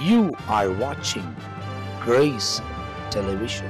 You are watching Grace Television.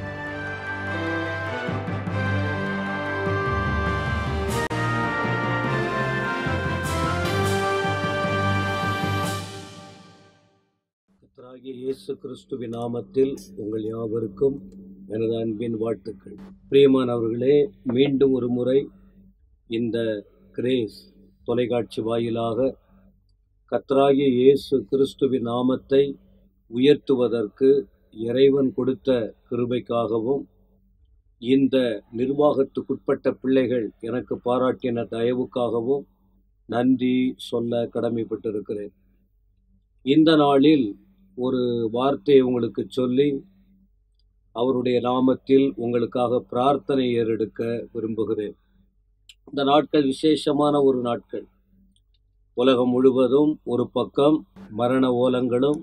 கர்த்தராகிய இயேசு கிறிஸ்துவின் நாமத்தில் உங்கள் யாவருக்கும் எனது அன்பின் வாழ்த்துக்கள் பிரியமானவர்களே மீண்டும் ஒரு முறை இந்த கிரேஸ் தொலைக்காட்சி வாயிலாக கர்த்தராகிய இயேசு கிறிஸ்துவின் நாமத்தை உயர்த்துவதற்கு இறைவன் கொடுத்த கிருபைக்காகவும் இந்த நிர்வாகத்துக்குட்பட்ட பிள்ளைகள் எனக்கு பாராட்டின தயவுக்காகவும் நன்றி சொல்ல கடமைப்பட்டிருக்கிறேன் இந்த நாளில் ஒரு வார்த்தையை உங்களுக்கு சொல்லி அவருடைய நாமத்தில் உங்களுக்காக பிரார்த்தனை ஏறெடுக்க விரும்புகிறேன் இந்த நாட்கள் விசேஷமான ஒரு நாட்கள் உலகம் முழுவதும் ஒரு பக்கம் மரண ஓலங்களும்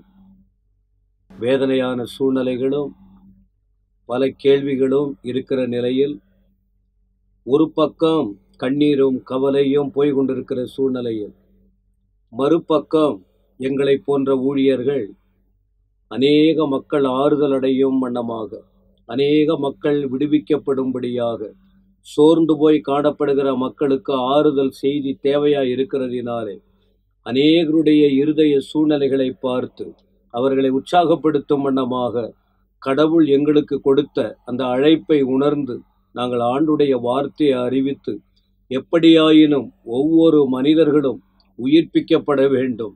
வேதனையான சூழ்நிலைகளும் பல கேள்விகளும் இருக்கிற நிலையில் ஒரு பக்கம் கண்ணீரும் கவலையும் போய் கொண்டிருக்கிற சூழ்நிலையில் மறுபக்கம் எங்களை போன்ற ஊழியர்கள் அநேக மக்கள் ஆறுதல் அடையும் வண்ணமாக அநேக மக்கள் விடுவிக்கப்படும்படியாக சோர்ந்து போய் காணப்படுகிற மக்களுக்கு ஆறுதல் செய்தி தேவையா இருக்கிறதினாலே அநேகருடைய இருதய சூழ்நிலைகளை பார்த்து அவர்களை உற்சாகப்படுத்தும் வண்ணமாக கடவுள் எங்களுக்கு கொடுத்த அந்த அழைப்பை உணர்ந்து நாங்கள் ஆண்டுடைய வார்த்தையை அறிவித்து எப்படியாயினும் ஒவ்வொரு மனிதர்களும் உயிர்ப்பிக்கப்பட வேண்டும்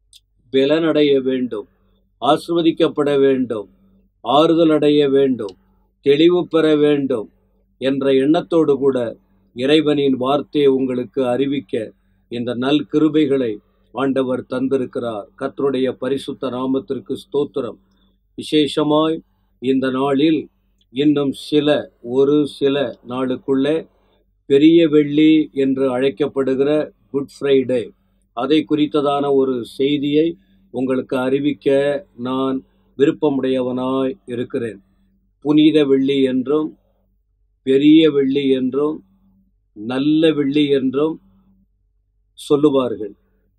பலனடைய வேண்டும் ஆசிர்வதிக்கப்பட வேண்டும் ஆறுதல் அடைய வேண்டும் தெளிவு பெற வேண்டும் என்ற எண்ணத்தோடு கூட இறைவனின் வார்த்தையை உங்களுக்கு அறிவிக்க இந்த நல் கிருபைகளை ஆண்டவர் தந்திருக்கிறார் கர்த்தருடைய பரிசுத்த நாமத்திற்கு ஸ்தோத்திரம் விசேஷமாய் இந்த நாளில் இன்னும் சில ஒரு சில நாளுக்குள்ளே பெரிய வெள்ளி என்று அழைக்கப்படுகிற குட் ஃப்ரைடே அதை குறித்ததான ஒரு செய்தியை உங்களுக்கு அறிவிக்க நான் விருப்பமுடையவனாய் இருக்கிறேன் புனித வெள்ளி என்றும் பெரிய வெள்ளி என்றும் நல்ல வெள்ளி என்றும் சொல்லுவார்கள்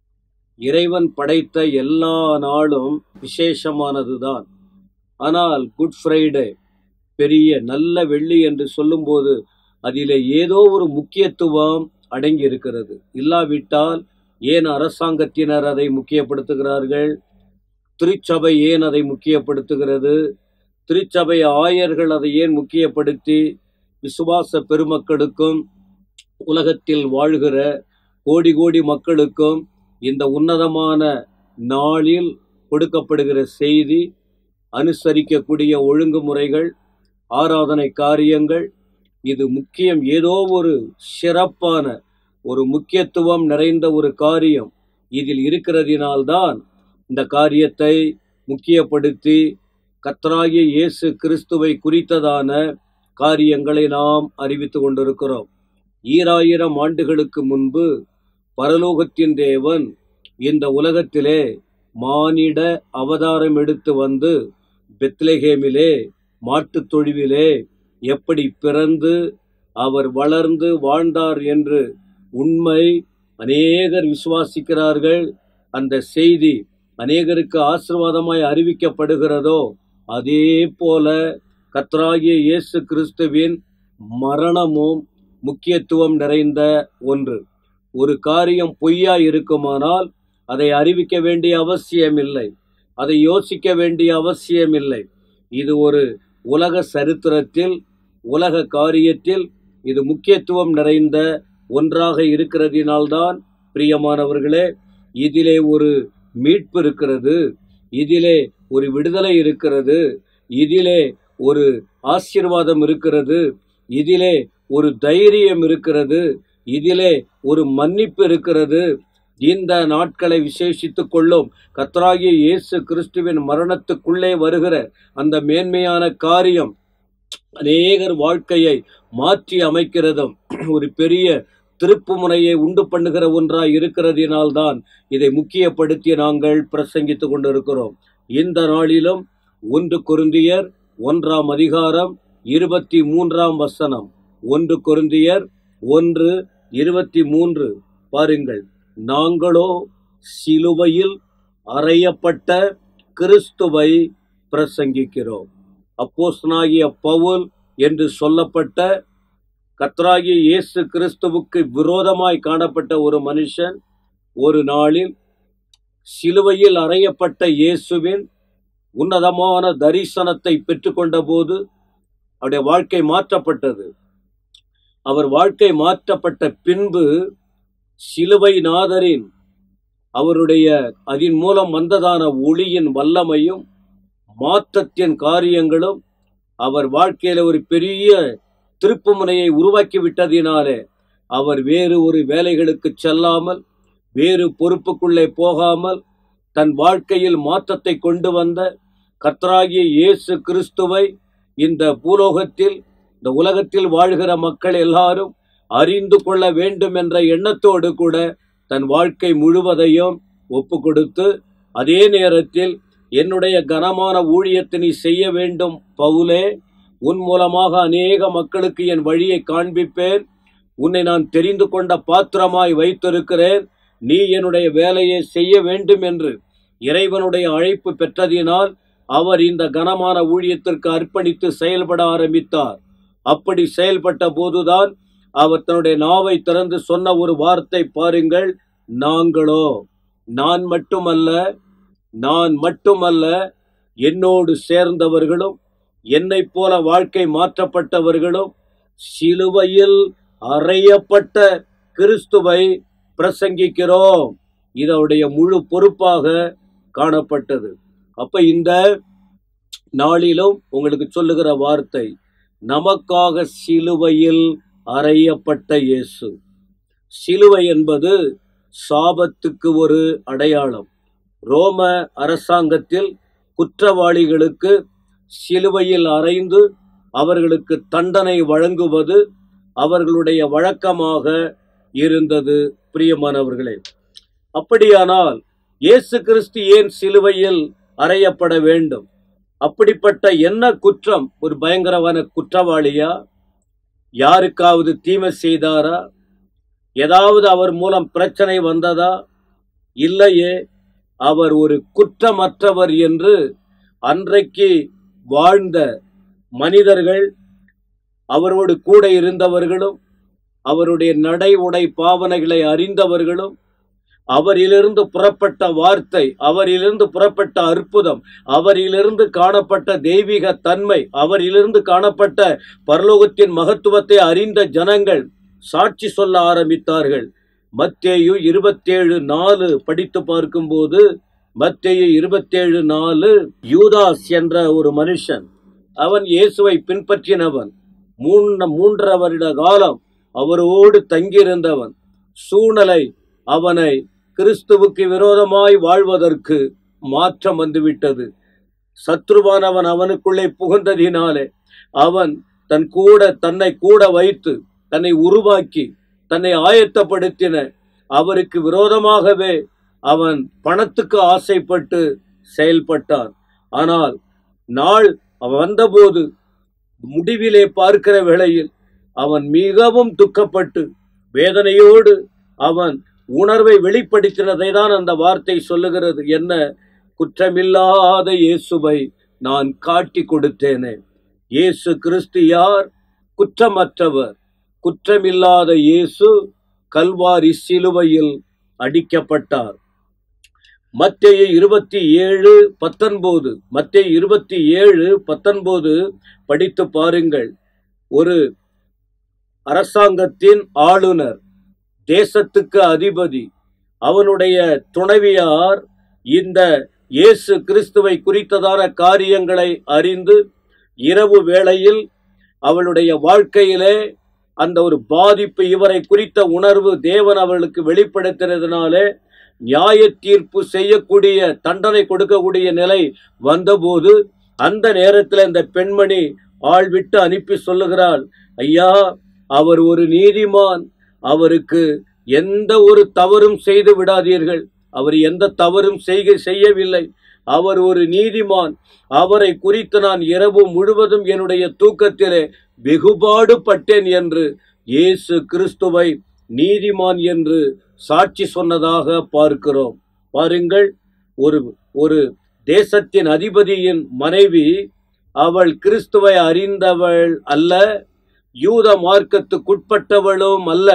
இறைவன் படைத்த எல்லா நாளும் விசேஷமானதுதான் ஆனால் குட் ஃப்ரைடே பெரிய நல்ல வெள்ளி என்று சொல்லும்போது அதிலே ஏதோ ஒரு முக்கியத்துவம் அடங்கி இருக்கிறது இல்லாவிட்டால் ஏன் அரசாங்கத்தினர் அதை முக்கியப்படுத்துகிறார்கள் திருச்சபை ஏன் அதை முக்கியப்படுத்துகிறது திருச்சபை ஆயர்கள் அதை ஏன் முக்கியப்படுத்தி விசுவாச பெருமக்களுக்கும் உலகத்தில் வாழ்கிற கோடி கோடி மக்களுக்கும் இந்த உன்னதமான நாளில் கொடுக்கப்படுகிற செய்தி அனுசரிக்கக்கூடிய ஒழுங்குமுறைகள் ஆராதனை காரியங்கள் இது முக்கியம் ஏதோ ஒரு சிறப்பான ஒரு முக்கியத்துவம் நிறைந்த ஒரு காரியம் இதில் இருக்கிறதினால்தான் இந்த காரியத்தை முக்கியப்படுத்தி கத்தராகிய இயேசு கிறிஸ்துவை குறித்ததான காரியங்களை நாம் அறிவித்து கொண்டிருக்கிறோம் ஈராயிரம் ஆண்டுகளுக்கு முன்பு பரலோகத்தின் தேவன் இந்த உலகத்திலே மானிட அவதாரம் எடுத்து வந்து பெத்லஹேமிலே மாட்டுத் தொழுவிலே எப்படி பிறந்து அவர் வளர்ந்து வாழ்ந்தார் என்று உண்மை அநேகர் விசுவாசிக்கிறார்கள் அந்த செய்தி அநேகருக்கு ஆசிர்வாதமாய் அறிவிக்கப்படுகிறதோ அதே போல கத்ராகிய இயேசு கிறிஸ்துவின் மரணமும் முக்கியத்துவம் நிறைந்த ஒன்று ஒரு காரியம் பொய்யா இருக்குமானால் அதை அறிவிக்க வேண்டிய அவசியமில்லை அதை யோசிக்க வேண்டிய அவசியமில்லை இது ஒரு உலக சரித்திரத்தில் உலக காரியத்தில் இது முக்கியத்துவம் நிறைந்த ஒன்றாக இருக்கிறதினால்தான் பிரியமானவர்களே இதிலே ஒரு மீட்பு இருக்கிறது இதிலே ஒரு விடுதலை இருக்கிறது இதிலே ஒரு ஆசீர்வாதம் இருக்கிறது இதிலே ஒரு தைரியம் இருக்கிறது இதிலே ஒரு மன்னிப்பு இருக்கிறது இந்த நாட்களை விசேஷித்துக் கொள்ளும் கத்ராகிய இயேசு கிறிஸ்துவின் மரணத்துக்குள்ளே வருகிற அந்த மேன்மையான காரியம் அநேகர் வாழ்க்கையை மாற்றி அமைக்கிறதும் ஒரு பெரிய திருப்பு முறையை உண்டு பண்ணுகிற ஒன்றாய் இருக்கிறதினால்தான் இதை முக்கியப்படுத்தி நாங்கள் பிரசங்கித்துக் கொண்டிருக்கிறோம் இந்த நாளிலும் ஒன்று கொருந்தியர் ஒன்றாம் அதிகாரம் இருபத்தி மூன்றாம் வசனம் ஒன்று கொருந்தியர் ஒன்று இருபத்தி மூன்று பாருங்கள் நாங்களோ சிலுவையில் அறையப்பட்ட கிறிஸ்துவை பிரசங்கிக்கிறோம் அப்போஸ்தலனாகிய பவுல் என்று சொல்லப்பட்ட கர்த்தராகிய இயேசு கிறிஸ்துவுக்கு விரோதமாய் காணப்பட்ட ஒரு மனுஷன் ஒரு நாளில் சிலுவையில் அறையப்பட்ட இயேசுவின் உன்னதமான தரிசனத்தை பெற்றுக்கொண்ட போது அவருடைய வாழ்க்கை மாற்றப்பட்டது அவர் வாழ்க்கை மாற்றப்பட்ட பின்பு சிலுவை நாதரின் அவருடைய அதன் மூலம் வந்ததான ஒளியின் வல்லமையும் மாற்றத்தின் காரியங்களும் அவர் வாழ்க்கையில ஒரு பெரிய திருப்புமுனையை உருவாக்கி விட்டதினாலே அவர் வேறு ஒரு வேலைகளுக்கு செல்லாமல் வேறு பொறுப்புக்குள்ளே போகாமல் தன் வாழ்க்கையில் மாற்றத்தை கொண்டு வந்த கர்த்தராகிய இயேசு கிறிஸ்துவை இந்த பூலோகத்தில் இந்த உலகத்தில் வாழ்கிற மக்கள் எல்லாரும் அறிந்து கொள்ள வேண்டும் என்ற எண்ணத்தோடு கூட தன் வாழ்க்கை முழுவதையும் ஒப்பு கொடுத்து அதே நேரத்தில் என்னுடைய கனமான ஊழியத்தை நீ செய்ய வேண்டும் பவுலே உன் மூலமாக அநேக மக்களுக்கு என் வழியை காண்பிப்பேன் உன்னை நான் தெரிந்து கொண்ட பாத்திரமாய் வைத்திருக்கிறேன் நீ என்னுடைய வேலையை செய்ய வேண்டும் என்று இறைவனுடைய அழைப்பு பெற்றதினால் அவர் இந்த கனமான ஊழியத்திற்கு அர்ப்பணித்து செயல்பட ஆரம்பித்தார் அப்படி செயல்பட்ட போதுதான் அவர் தன்னுடைய நாவை திறந்து சொன்ன ஒரு வார்த்தை பாருங்கள் நாங்களோ நான் மட்டுமல்ல நான் மட்டுமல்ல என்னோடு சேர்ந்தவர்களும் என்னைப் போல வாழ்க்கை மாற்றப்பட்டவர்களும் சிலுவையில் அறையப்பட்ட கிறிஸ்துவை பிரசங்கிக்கிறோம் இதனுடைய முழு பொறுப்பாக காணப்பட்டது அப்ப இந்த நாளிலும் உங்களுக்கு சொல்லுகிற வார்த்தை நமக்காக சிலுவையில் அறையப்பட்ட இயேசு சிலுவை என்பது சாபத்துக்கு ஒரு அடையாளம் ரோம அரசாங்கத்தில் குற்றவாளிகளுக்கு சிலுவையில் அறைந்து அவர்களுக்கு தண்டனை வழங்குவது அவர்களுடைய வழக்கமாக இருந்தது பிரியமானவர்களே அப்படியானால் இயேசு கிறிஸ்து ஏன் சிலுவையில் அறையப்பட வேண்டும் அப்படிப்பட்ட என்ன குற்றம் ஒரு பயங்கரமான குற்றவாளியா யாருக்காவது தீமை செய்தாரா ஏதாவது அவர் மூலம் பிரச்சனை வந்ததா இல்லையே அவர் ஒரு குற்றமற்றவர் என்று அன்றைக்கு வாழ்ந்த மனிதர்கள் அவரோடு கூட இருந்தவர்களும் அவருடைய நடை உடை பாவனைகளை அறிந்தவர்களும் அவரிலிருந்து புறப்பட்ட வார்த்தை அவரிலிருந்து புறப்பட்ட அற்புதம் அவரிலிருந்து காணப்பட்ட தெய்வீக தன்மை அவரிலிருந்து காணப்பட்ட பரலோகத்தின் மகத்துவத்தை அறிந்த ஜனங்கள் சாட்சி சொல்ல ஆரம்பித்தார்கள் மத்தேயு இருபத்தேழு நாலு படித்து பார்க்கும்போது மத்தேயு இருபத்தேழு நாலு யூதாஸ் என்ற ஒரு மனுஷன் அவன் இயேசுவை பின்பற்றினவன் மூணு மூன்றரை வருட காலம் அவரோடு தங்கியிருந்தவன் சூழ்நிலை அவனை கிறிஸ்துவுக்கு விரோதமாய் வாழ்வதற்கு மாற்றம் வந்துவிட்டது சத்ருவானவன் அவனுக்குள்ளே புகுந்ததினாலே அவன் தன் கூட தன்னை கூட வைத்து தன்னை உருவாக்கி தன்னை ஆயத்தப்படுத்தின அவருக்கு விரோதமாகவே அவன் பணத்துக்கு ஆசைப்பட்டு செயல்பட்டான் ஆனால் நாள் அவன் வந்தபோது முடிவிலே பார்க்கிற வேளையில் அவன் மிகவும் துக்கப்பட்டு வேதனையோடு அவன் உணர்வை வெளிப்படுத்தினதை தான் அந்த வார்த்தை சொல்லுகிறது என்ன குற்றமில்லாத இயேசுவை நான் காட்டி கொடுத்தேனே இயேசு கிறிஸ்து யார் குற்றமற்றவர் குற்றமில்லாத இயேசு கல்வாரி சிலுவையில் அடிக்கப்பட்டார் மத்தேயு இருபத்தி ஏழு பத்தொன்பது மத்தேயு இருபத்தி ஏழு பத்தொன்பது படித்து பாருங்கள் ஒரு அரசாங்கத்தின் ஆளுநர் தேசத்துக்கு அதிபதி அவனுடைய துணைவியார் இந்த இயேசு கிறிஸ்துவை குறித்ததான காரியங்களை அறிந்து இரவு வேளையில் அவளுடைய வாழ்க்கையிலே அந்த ஒரு பாதிப்பு இவரை குறித்த உணர்வு தேவன் அவர்களுக்கு வெளிப்படுத்தினதுனாலே நியாய தீர்ப்பு செய்யக்கூடிய தண்டனை கொடுக்கக்கூடிய நிலை வந்தபோது அந்த நேரத்தில் இந்த பெண்மணி ஆள் விட்டு அனுப்பி சொல்லுகிறாள் ஐயா அவர் ஒரு நீதிமான் அவருக்கு எந்த ஒரு தவறும் செய்து விடாதீர்கள் அவர் எந்த தவறும் செய்க செய்யவில்லை அவர் ஒரு நீதிமான் அவரை குறித்து நான் இரவு முழுவதும் என்னுடைய தூக்கத்திலே வெகுபாடுபட்டேன் என்று இயேசு கிறிஸ்துவை நீதிமான் என்று சாட்சி சொன்னதாக பார்க்கிறோம் பாருங்கள் ஒரு ஒரு தேசத்தின் அதிபதியின் மனைவி அவள் கிறிஸ்துவை அறிந்தவள் அல்ல யூத மார்க்கத்துக்குட்பட்டவளும் அல்ல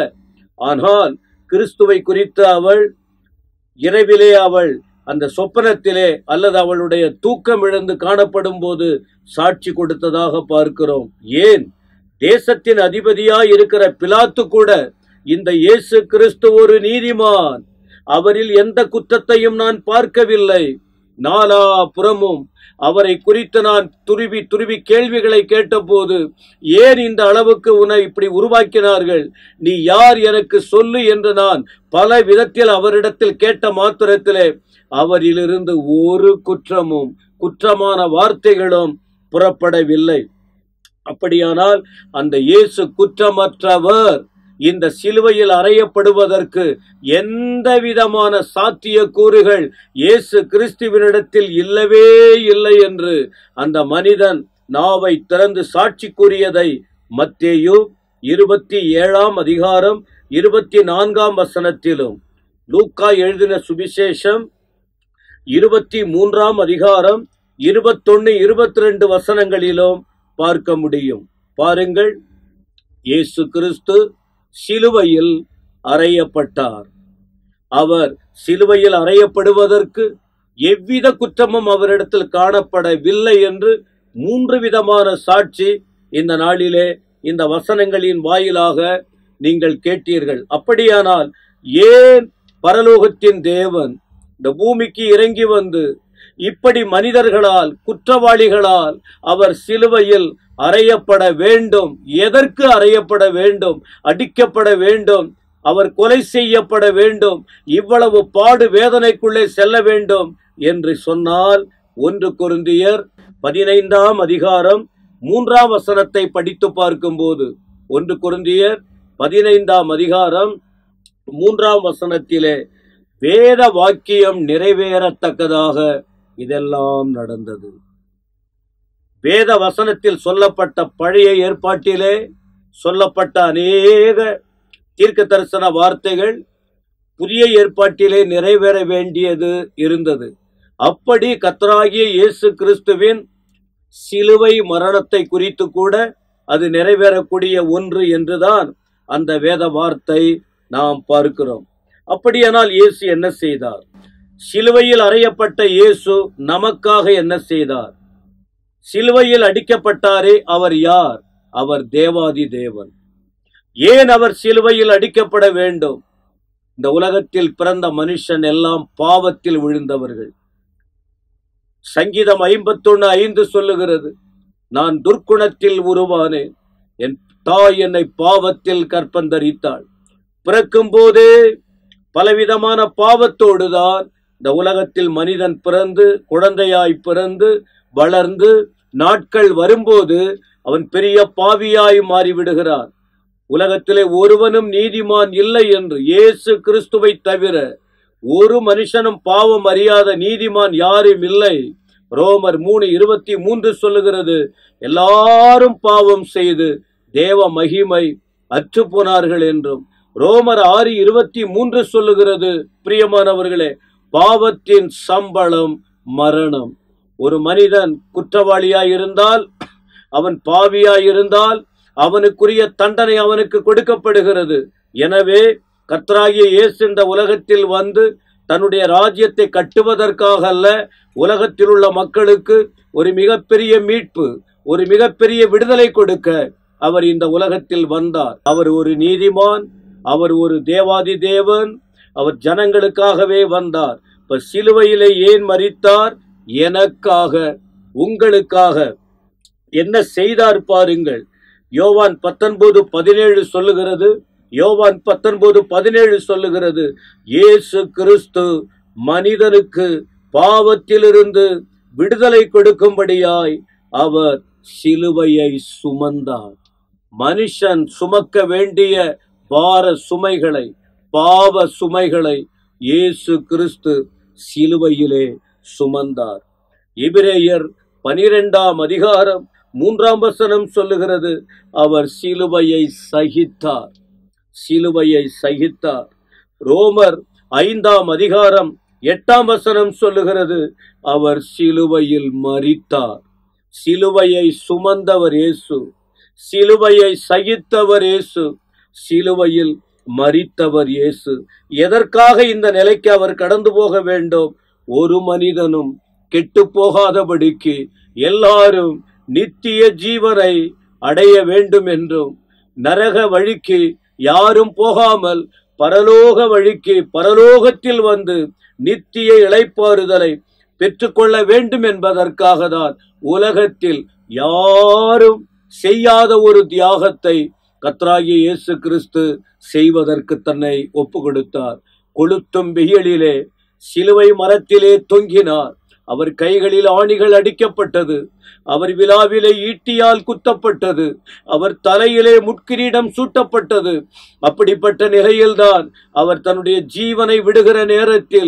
ஆனால் கிறிஸ்துவை குறித்து அவள் இரவிலே அவள் அந்த சொப்பனத்திலே அல்லது அவளுடைய தூக்கம் இழந்து காணப்படும் போது சாட்சி கொடுத்ததாக பார்க்கிறோம் ஏன் தேசத்தின் அதிபதியாய் இருக்கிற பிலாத்து கூட இந்த இயேசு கிறிஸ்து ஒரு நீதிமான் அவரில் எந்த குற்றத்தையும் நான் பார்க்கவில்லை நாலா புறமும் அவரை குறித்து நான் துருவி துருவி கேள்விகளை கேட்டபோது ஏன் இந்த அளவுக்கு உன்னை இப்படி உருவாக்கினார்கள் நீ யார் எனக்கு சொல்லு என்று நான் பல விதத்தில் அவரிடத்தில் கேட்ட மாத்திரத்திலே அவரிலிருந்து ஒரு குற்றமும் குற்றமான வார்த்தைகளும் புறப்படவில்லை அப்படியானால் அந்த இயேசு குற்றமற்றவர் இந்த சிலுவையில் அறையப்படுவதற்கு எந்த விதமான சாத்திய கூறுகள் இயேசு கிறிஸ்துவினிடத்தில் இல்லவே இல்லை என்று அந்த மனிதன் நாவை திறந்து சாட்சி கூறியதை மத்தேயு இருபத்தி ஏழாம் அதிகாரம் இருபத்தி நான்காம் வசனத்திலும் லூக்கா எழுதின சுவிசேஷம் இருபத்தி மூன்றாம் அதிகாரம் இருபத்தொன்னு இருபத்தி ரெண்டு வசனங்களிலும் பார்க்க முடியும் பாருங்கள் இயேசு கிறிஸ்து சிலுவையில் அறையப்பட்டார் அவர் சிலுவையில் அறையப்படுவதற்கு எவ்வித குற்றமும் அவரிடத்தில் காணப்படவில்லை என்று மூன்று விதமான சாட்சி இந்த நாளிலே இந்த வசனங்களின் வாயிலாக நீங்கள் கேட்டீர்கள் அப்படியானால் ஏன் பரலோகத்தின் தேவன் இந்த பூமிக்கு இறங்கி வந்து இப்படி மனிதர்களால் குற்றவாளிகளால் அவர் சிலுவையில் அறையப்பட வேண்டும் எதற்கு அறையப்பட வேண்டும் அடிக்கப்பட வேண்டும் அவர் கொலை செய்யப்பட வேண்டும் இவ்வளவு பாடு வேதனைக்குள்ளே செல்ல வேண்டும் என்று சொன்னால் ஒன்று குருந்தியர் பதினைந்தாம் அதிகாரம் மூன்றாம் வசனத்தை படித்து பார்க்கும்போது ஒன்று குருந்தியர் பதினைந்தாம் அதிகாரம் மூன்றாம் வசனத்திலே வேத வாக்கியம் நிறைவேறத்தக்கதாக இதெல்லாம் நடந்தது வேத வசனத்தில் சொல்லப்பட்ட பழைய ஏற்பாட்டிலே சொல்லப்பட்ட அநேக தீர்க்க தரிசன வார்த்தைகள் புதிய ஏற்பாட்டிலே நிறைவேற வேண்டியது இருந்தது அப்படி கத்தராகிய இயேசு கிறிஸ்துவின் சிலுவை மரணத்தை குறித்து கூட அது நிறைவேறக்கூடிய ஒன்று என்றுதான் அந்த வேத வார்த்தை நாம் பார்க்கிறோம் அப்படியானால் இயேசு என்ன செய்தார் சிலுவையில் அறையப்பட்ட இயேசு நமக்காக என்ன செய்தார் சிலுவையில் அடிக்கப்பட்டாரே அவர் யார் அவர் தேவாதி தேவன் ஏன் அவர் சிலுவையில் அடிக்கப்பட வேண்டும் இந்த உலகத்தில் பிறந்த மனுஷன் எல்லாம் பாவத்தில் விழுந்தவர்கள் சங்கீதம் ஐம்பத்தொன்னு ஐந்து சொல்லுகிறது நான் துர்க்குணத்தில் உருவானேன் என் தாய் என்னை பாவத்தில் கற்பந்தரித்தாள் பிறக்கும் போதே பலவிதமான பாவத்தோடுதான் இந்த உலகத்தில் மனிதன் பிறந்து குழந்தையாய் பிறந்து வளர்ந்து நாட்கள் வரும்போது அவன் பெரிய பாவியாய் மாறிவிடுகிறான் உலகத்திலே ஒருவனும் நீதிமான் இல்லை என்று இயேசு கிறிஸ்துவை தவிர ஒரு மனுஷனும் பாவம் அறியாத நீதிமான் யாரும் இல்லை ரோமர் மூணு இருபத்தி மூன்று சொல்லுகிறது எல்லாரும் பாவம் செய்து தேவ மகிமை அற்று போனார்கள் என்றும் ரோமர் ஆறு இருபத்தி மூன்று சொல்லுகிறது பிரியமானவர்களே பாவத்தின் சம்பளம் மரணம் ஒரு மனிதன் குற்றவாளியாய் இருந்தால் அவன் பாவியாய் இருந்தால் அவனுக்குரிய தண்டனை அவனுக்கு கொடுக்கப்படுகிறது எனவே கர்த்தராகிய இயேசு இந்த உலகத்தில் வந்து தன்னுடைய ராஜ்யத்தை கட்டுவதற்காக அல்ல உலகத்தில் உள்ள மக்களுக்கு ஒரு மிகப்பெரிய மீட்பு ஒரு மிகப்பெரிய விடுதலை கொடுக்க அவர் இந்த உலகத்தில் வந்தார் அவர் ஒரு நீதிமான் அவர் ஒரு தேவாதி தேவன் அவர் ஜனங்களுக்காகவே வந்தார் இப்ப சிலுவையிலே ஏன் மரித்தார் எனக்காக உங்களுக்காக என்ன செய்தார் பாருங்கள் யோவான் பத்தொன்பது பதினேழு சொல்லுகிறது யோவான் பத்தொன்பது பதினேழு சொல்லுகிறது இயேசு கிறிஸ்து மனிதனுக்கு பாவத்திலிருந்து விடுதலை கொடுக்கும்படியாய் அவர் சிலுவையை சுமந்தார் மனுஷன் சுமக்க வேண்டிய பார சுமைகளை பாவ சுமைகளை இயேசு கிறிஸ்து சிலுவையிலே சுமந்தார் எபிரேயர் பனிரெண்டாம் அதிகாரம் மூன்றாம் வசனம் சொல்லுகிறது அவர் சிலுவையை சகித்தார் சிலுவையை சகித்தார் ரோமர் ஐந்தாம் அதிகாரம் எட்டாம் வசனம் சொல்லுகிறது அவர் சிலுவையில் மரித்தார் சிலுவையை சுமந்தவர் இயேசு சிலுவையை சகித்தவர் இயேசு சிலுவையில் மரித்தவர் இயேசு எதற்காக இந்த நிலைக்கு அவர் கடந்து போக வேண்டும் ஒரு மனிதனும் கெட்டு போகாதபடிக்கு எல்லாரும் நித்திய ஜீவனை அடைய வேண்டும் என்றும் நரக வழிக்கு யாரும் போகாமல் பரலோக வழிக்கு பரலோகத்தில் வந்து நித்திய இளைப்பாறுதலை பெற்றுக்கொள்ள வேண்டும் என்பதற்காக தான் உலகத்தில் யாரும் செய்யாத ஒரு தியாகத்தை கத்ராகிய இயேசு கிறிஸ்து செய்வதற்கு தன்னை ஒப்பு கொடுத்தார் கொளுத்தும் வெயிலிலே சிலுவை மரத்திலே தொங்கினார் அவர் கைகளில் ஆணிகள் அடிக்கப்பட்டது அவர் விழாவிலே ஈட்டியால் குத்தப்பட்டது அவர் தலையிலே முட்கிரீடம் சூட்டப்பட்டது அப்படிப்பட்ட நிலையில்தான் அவர் தன்னுடைய ஜீவனை விடுகிற நேரத்தில்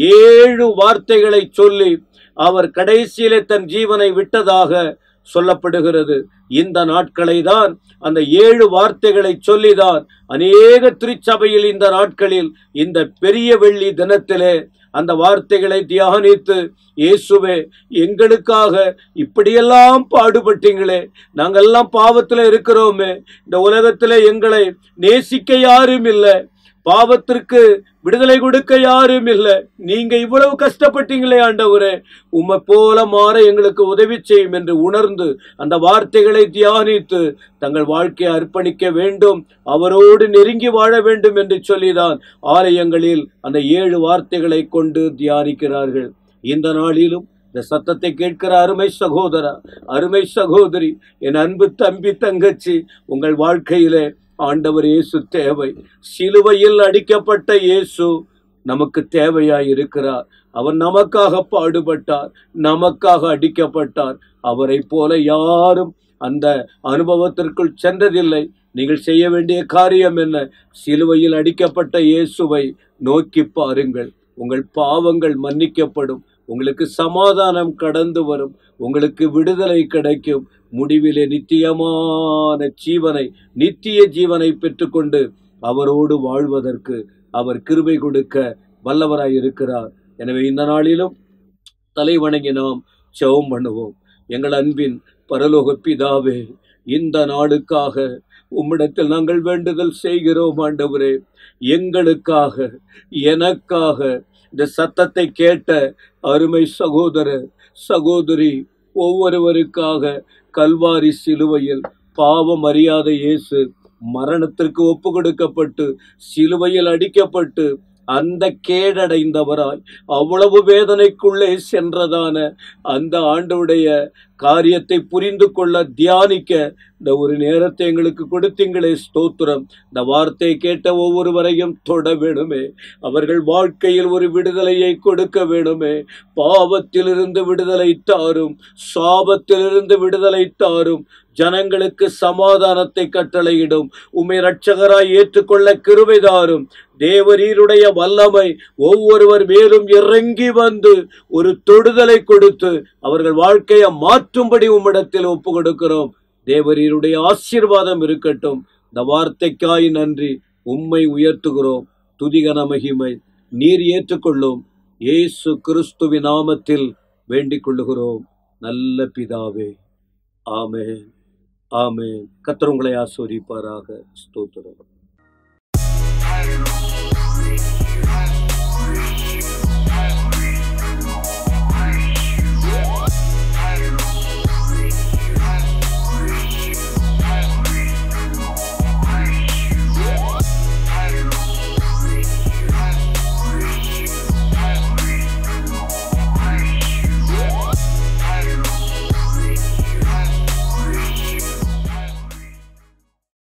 ஏழு வார்த்தைகளை சொல்லி அவர் கடைசியிலே தன் ஜீவனை விட்டதாக சொல்லப்படுகிறது இந்த நாட்களை தான் அந்த ஏழு வார்த்தைகளை சொல்லிதான் அநேக திருச்சபையில் இந்த நாட்களில் இந்த பெரிய வெள்ளி தினத்திலே அந்த வார்த்தைகளை தியானித்து இயேசுவே எங்களுக்காக இப்படியெல்லாம் பாடுபட்டீங்களே நாங்கெல்லாம் பாவத்துல இருக்கிறோமே இந்த உலகத்துல எங்களை நேசிக்க யாரும் இல்லை பாவத்திற்கு விடுதலை கொடுக்க யாரும் இல்லை நீங்க இவ்வளவு கஷ்டப்பட்டீங்களே ஆண்டவரே உம்மை போல மாற எங்களுக்கு உதவி செய்யும் என்று உணர்ந்து அந்த வார்த்தைகளை தியானித்து தங்கள் வாழ்க்கையை அர்ப்பணிக்க வேண்டும் அவரோடு நெருங்கி வாழ வேண்டும் என்று சொல்லிதான் ஆலயங்களில் அந்த ஏழு வார்த்தைகளை கொண்டு தியானிக்கிறார்கள் இந்த நாளிலும் இந்த சத்தத்தை கேட்கிற அருமை சகோதரா அருமை சகோதரி என் அன்பு தம்பி தங்கச்சி உங்கள் வாழ்க்கையிலே ஆண்டவர் இயேசு தேவை சிலுவையில் அடிக்கப்பட்ட இயேசு நமக்கு தேவையாய் இருக்கிறார் அவர் நமக்காக பாடுபட்டார் நமக்காக அடிக்கப்பட்டார் அவரை போல யாரும் அந்த அனுபவத்திற்குள் சென்றதில்லை நீங்கள் செய்ய வேண்டிய காரியம் என்ன சிலுவையில் அடிக்கப்பட்ட இயேசுவை நோக்கி பாருங்கள் உங்கள் பாவங்கள் மன்னிக்கப்படும் உங்களுக்கு சமாதானம் கடந்து வரும் உங்களுக்கு விடுதலை கிடைக்கும் முடிவிலே நித்தியமான ஜீவனை நித்திய ஜீவனை பெற்றுக்கொண்டு அவரோடு வாழ்வதற்கு அவர் கிருபை கொடுக்க வல்லவராய் இருக்கிறார் எனவே இந்த நாளிலும் தலை வணங்கி நாம் ஜெபம் பண்ணுவோம் எங்கள் அன்பின் பரலோக பிதாவே இந்த நாளுக்காக உம்மிடத்தில் நாங்கள் வேண்டுதல் செய்கிறோம் ஆண்டவரே எங்களுக்காக எனக்காக இந்த சத்தத்தை கேட்ட அருமை சகோதர சகோதரி ஒவ்வொருவருக்காக கல்வாரி சிலுவையில் பாவம் அறியாத இயேசு மரணத்திற்கு ஒப்பு கொடுக்கப்பட்டு சிலுவையில் அடிக்கப்பட்டு அந்த கேடடைந்தவராய் அவ்வளவு வேதனைக்குள்ளே சென்றதான அந்த ஆண்டவுடைய காரியத்தை புரிந்து கொள்ள தியானிக்க இந்த ஒரு நேரத்தை எங்களுக்கு கொடுத்தீங்களே ஸ்தோத்திரம் இந்த வார்த்தையை கேட்ட ஒவ்வொருவரையும் தொட வேணுமே அவர்கள் வாழ்க்கையில் ஒரு விடுதலையை கொடுக்க வேணுமே பாவத்திலிருந்து விடுதலை தாரும் சாபத்திலிருந்து விடுதலை தாரும் ஜனங்களுக்கு சமாதானத்தை கட்டளையிடும் உம்மை ரட்சகராய் ஏற்றுக்கொள்ள கிருபைதாரும் தேவரீருடைய வல்லமை ஒவ்வொருவர் மேலும் இறங்கி வந்து ஒரு தொடுதலை கொடுத்து அவர்கள் வாழ்க்கையை மாற்றும்படி உம்மிடத்தில் ஒப்பு கொடுக்கிறோம் தேவரீருடைய ஆசீர்வாதம் இருக்கட்டும் இந்த வார்த்தைக்காய் நன்றி உம்மை உயர்த்துகிறோம் துதிகன மகிமை நீர் ஏற்றுக்கொள்ளும் இயேசு கிறிஸ்துவின் நாமத்தில் வேண்டிக் கொள்ளுகிறோம் நல்ல பிதாவே ஆமென் ஆமென் கர்த்தர் உங்களை ஆசீர்வதிப்பாராக ஸ்தோத்திரம்